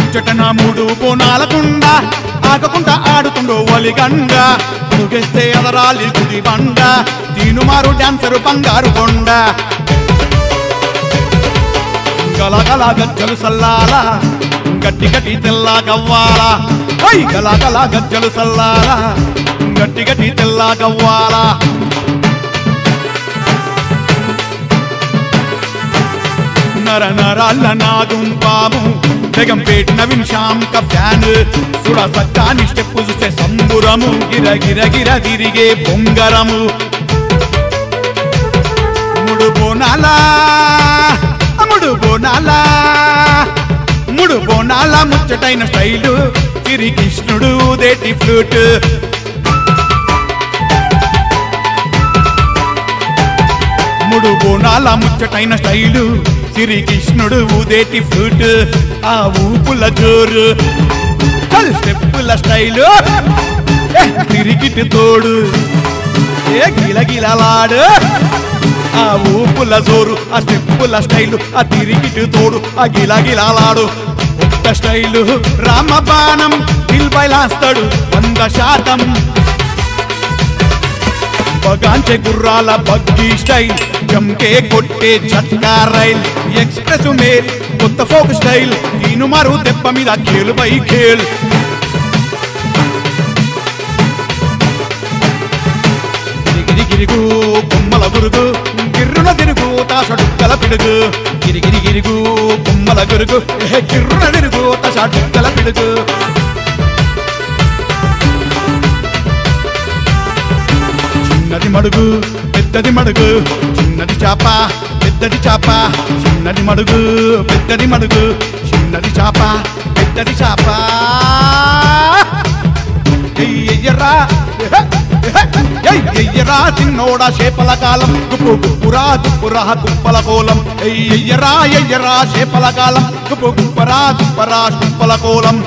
ముచ్చటన మూడు బోనాలకుండ ఆగకుండా ఆడుతుండో ఒలిగండ ముగేస్తే ఎదరాలి గుడి బండ తీనుమారు డాన్సరు బంగారు కొండ గలగల గజ్జలు సల్లాల గట్టి గట్టి తెల్ల గవ్వాల హై గలగల గజ్జలు సల్లాల గట్టి గట్టి తెల్ల గవ్వాల నర నరాల నాగుం పాము బెగం పెట్టిన వింశాం కప్యాన్ సుడ సక్కాని స్టెప్ చూస్తే సంబురము గిర గిర గిర తిరిగే బొంగరము ముడు బోనాలా ముడు బోనాలా ముడు బోనాల ముచ్చటైన స్టైలు తిరి కృష్ణుడు దేటి ఫ్లూట్ ముడు బోనాల ముచ్చటైన స్టైలు సిరి కృష్ణుడు ఊదేటి ఫ్లూట్ ఆ ఊపుల జోరు చల్ స్టెప్పుల స్టైలు ఏ, తిరిగిటి తోడు ఏ గిలగిలలాడు ఆ ఊపుల జోరు ఆ స్టెప్పుల స్టైలు ఆ తిరిగిటి తోడు ఆ గిలగిలలాడు ఒక్క స్టైలు రామబాణం నిల్బైలాస్తాడు వంద శాతం బగాంచె గుర్రాల బగ్గి స్టైల్ జంకే కొట్టే చట్కా రైల్ ఎక్స్ప్రెస్ మేల్ కొత్త ఫోక్ స్టైల్ దీను మరు దెబ్బ మీద ఖేలు బై ఖేల్ గిరిగిరి గిరిగు కొమ్మల గురుగు గిర్రున తిరుగు తాసడుక్కల పిడుగు గిరిగిరి గిరిగు కొమ్మల గురుగు ఏ గిర్రున తిరుగు తాసడుక్కల పిడుగు చిన్నది మడుగు పెద్దది మడుగు చిన్నది చాప పెద్దది చాప చిన్నది మడుగు పెద్దది మడుగు చిన్నది చాప పెద్దది చాప ఎయ్యరా ఎయ్యరా చిన్నోడా చేపల కాలం గుప్పు గుప్పురా గుప్పురా గుప్పల కోలం ఎయ్యరా ఎయ్యరా చేపల కాలం గుప్పు గుప్పరా గుప్పరా గుప్పల కోలం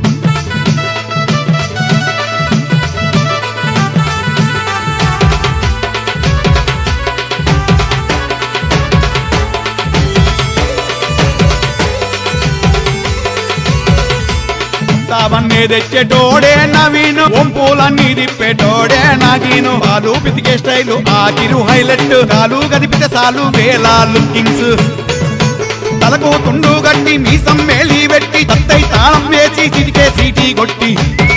తావన్నీ తెచ్చేటోడే నవీను ఒంపులన్నీ తిప్పేటోడే నాగీను పాలు పితికే స్టైలు ఆకిరు హైలైట్ కాలు గదిపితే సాలు వేల లుకింగ్స్ తలకు తుండు గట్టి మీసం మేళి పెట్టి తత్తై తాళం వేసి చిటికే సీటీ కొట్టి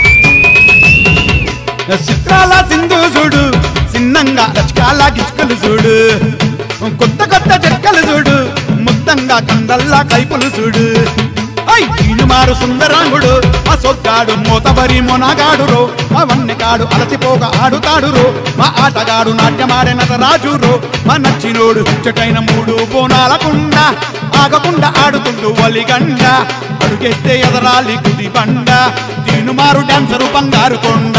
చిత్రాల సింధు చూడు చిన్నంగా రచకాల గిచ్కలు చూడు కొత్త కొత్త చెక్కలు చూడు ముద్దంగా కందల్లా కైపులు చూడు ఐ మారు సుందరాంగుడు ఆ సొగ్గాడు మోతబరి మొనగాడురో మా వన్నెగాడు అలసిపోక ఆడుతాడురో మా ఆటగాడు నాట్యమాడే నటరాజురో మా నచ్చినోడు చెటైన మూడు బోనాలకుండ ఆగకుండా ఆడుతుండు వలిగండ అడుగెత్తే ఎదరాలి కుది బండ తీనుమారు డాన్సరు బంగారు కొండ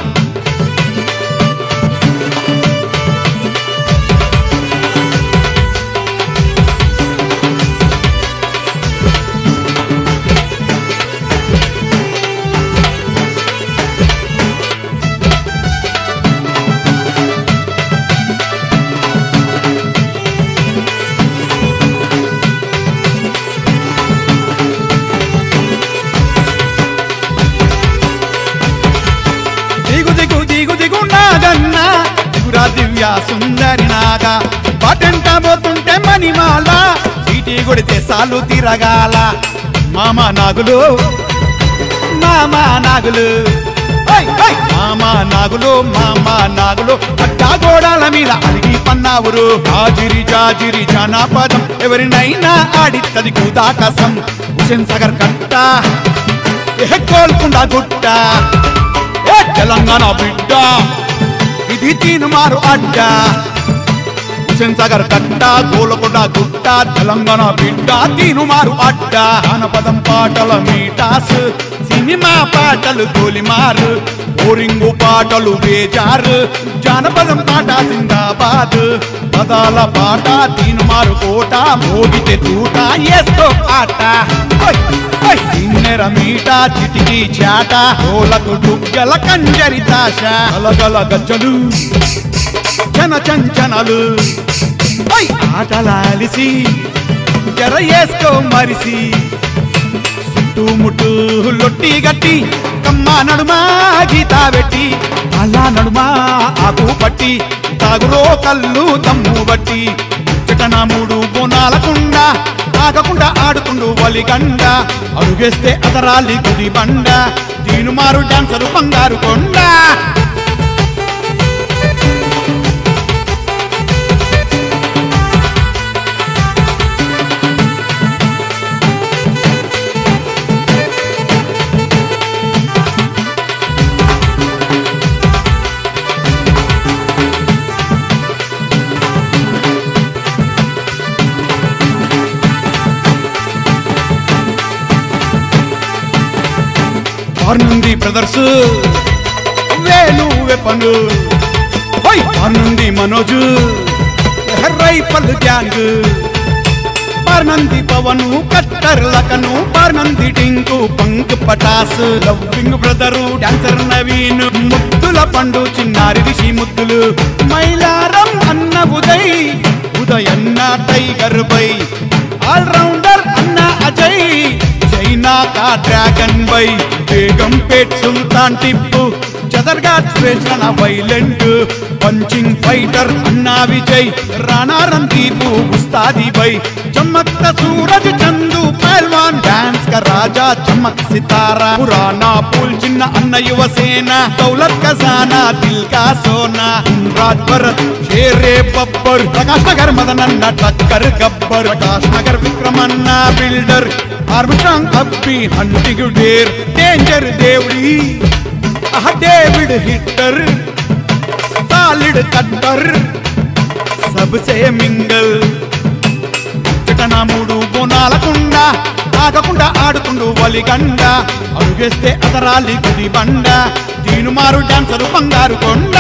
దిగు దిగు దిగు దిగు నాగన్న దిగురా దివ్య సుందరి నాగా పటంట పోతుంటే మణిమాల చీటీ కొడితే సాలు తిరగాల మామ నాగులు మామ నాగులు హై, హై! మామ నాగులు మామ నాగులు అట్టా గోడాల మీద అడిగి పన్నావురు జాజిరి జాజిరి జానాపదం ఎవరినైనా ఆడిత్తది కూతాకసం హుసేన్ సాగర్ కట్ట ఏ కోల్కుండా గుట్ట ఏ తెలంగాణ బిడ్డ ఇది తీనుమారు అడ్డ హుసేన్ సాగర్ కట్ట గోలకొండ గుట్ట తెలంగాణ బిడ్డ తీనుమారు అడ్డ జానపదం పాటల మీటాస్ సినిమా పాటలు గోలిమారు ఓరింగు పాటలు బేజారు జానపదం పాట జిందాబాద్ పదాల పాట తీనుమారు కోట మోగితే తూట ఎస్తో పాట ఓయ్, ఓయ్. కిన్నెర మీట చిటికి చాట ఓలకు డుగ్గల కంజరి తాష అలగల గజ్జలు జన చంచనలు ఓయ్, ఆటలాలిసి జర వేసుకో మరిసి చుట్టుముట్టు లొట్టి గట్టి కమ్మ నడుమా గీత పెట్టి అలా నడుమా ఆకు పట్టి తాగురో కళ్ళు దమ్ము బట్టి చిటన మూడు బోనాల కుండ తాగకుండా ఆడుకుండు వలిగండ అడుగేస్తే అదరాలి కుది బండ దీను మారు డాన్సరు బంగారు కొండ నుండి బ్రదర్స్ వేణు వెపను హోయ్ నుండి Manoj rifle gang Parnandi Pavan cutter లకను పార్నంది టింకు పంక్ పటాస్ లవ్వింగ్ బ్రదరు డాన్సర్ నవీన్ ముద్దుల పండు చిన్నారి రిషి ముద్దులు మైలారం అన్న ఉదయ్ ఉదయన్న టైగర్ బై ఆల్ రౌండర్ అన్న అజయ్ చైనా కా dragon by Begumpet Sultan Tipu చదర్గా స్వేచ్ఛన వైలెంట్ పంచింగ్ ఫైటర్ అన్నా విజయ్ రాణా రందీపు ఉస్తాది బై చమక్త సూరజ్ చందు పహల్వాన్ డాన్స్ కా రాజా చమక్ సితారా పురానా పూల్ చిన్న అన్న యువసేన దౌలత్ ఖజానా దిల్ కా సోనా రాజ్ భరత్ షేరే బబ్బర్ ప్రకాష్ నగర్ మదనన్న టక్కర్ గబ్బర్ ప్రకాష్ నగర్ విక్రమన్న బిల్డర్ ఆర్మస్ట్రాంగ్ అబ్బి హంటింగ్ డేర్ డేంజర్ దేవుడి ఆహ డేవిడ్ హిట్టర్ సాలిడ్ కట్టర్ సబ్సే మింగల్ చిటన మూడు బోనాల కుండ తాగకుండా ఆడుకుండు వలిగండ అడుగేస్తే అదరాలి కుది బండ దీను మారు డాన్సరు బంగారు కొండ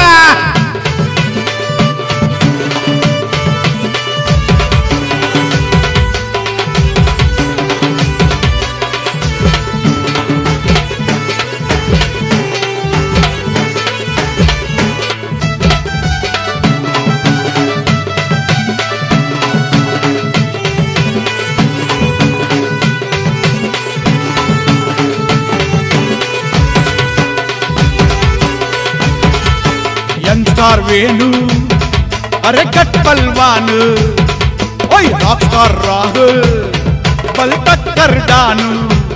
యంగ్ స్టార్ వేణు అరే కట్ పల్వాన్ ఓయ్ రాక్ స్టార్ రాహుల్ బల్ టక్కర్ డాను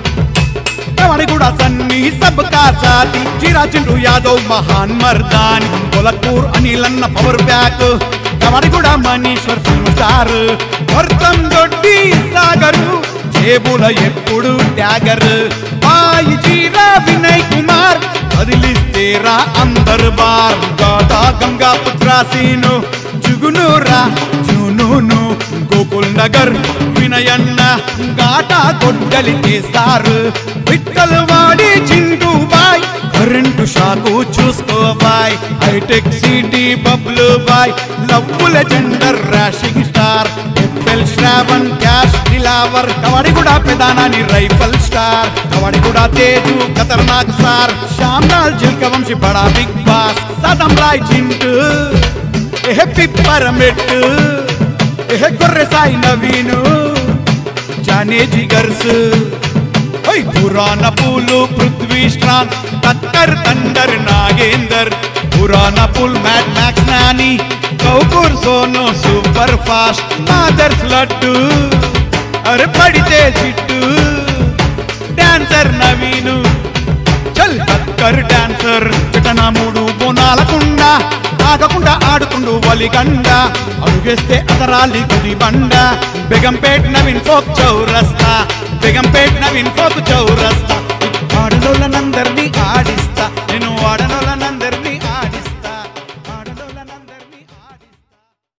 ఎవడి కూడా సన్ని సబ్ కా సాతి చిరా చింటూ యాదవ్ మహాన్ మర్దాన్ కొలకూర్ అనిలన్న పవర్ బ్యాక్ ఎవడి కూడా మనీశ్వర్ ఫిల్మ్ స్టార్ వర్తం దొడ్డి సాగరు జేబుల ఎప్పుడు ట్యాగర్ బాయి చీరా వినయ్ కుమార్ వదిలిస్తేరా అందరు బార్ గాటా గంగా పుత్ర సీను జుగునూరా జునూను గోకుల్ నగర్ వినయన్న గాటా గొడ్డలి చేస్తారు విట్టలు వాడి చింటూ బాయ్ కరెంటు షాకు చూసుకో boy hitech city Bablu boy లవ్వుల జెండర్ ర్యాషింగ్ star FL Shravan cash Dilawar కవాడి కూడా పెదానాని రైఫల్ స్టార్ కవాడి కూడా తేజు ఖతర్నాక్ సార్ శ్యామ్లాల్ జిల్క వంశీ బడా బిగ్ బాస్ సదం రాయ్ చింటూ ఏ పిప్పర మెట్టు ఏ గొర్రె సాయి నవీను జానే జిగర్స్ ఓయ్ పురాణ పూలు పృథ్వీ స్ట్రాంగ్ టక్కర్ తండర్ నాగేందర్ పురాణ పూల్ మ్యాట్ మ్యాక్స్ నాని కౌకూర్ సోను సూపర్ ఫాస్ట్ మాదర్స్ లడ్డు అరే పడితే చిట్టు డాన్సర్ నవీను చల్ టక్కర్ డాన్సర్ చిటన మూడు బోనాల కుండ ఆగకుండా ఆడుకుండు వలిగండ అడుగేస్తే అదరాలి కుది బండ బెగంపేట్ నవీన్ ఫోక్ చౌరస్తా బెగంపేట్ నవీన్ ఫోక్ చౌరస్తా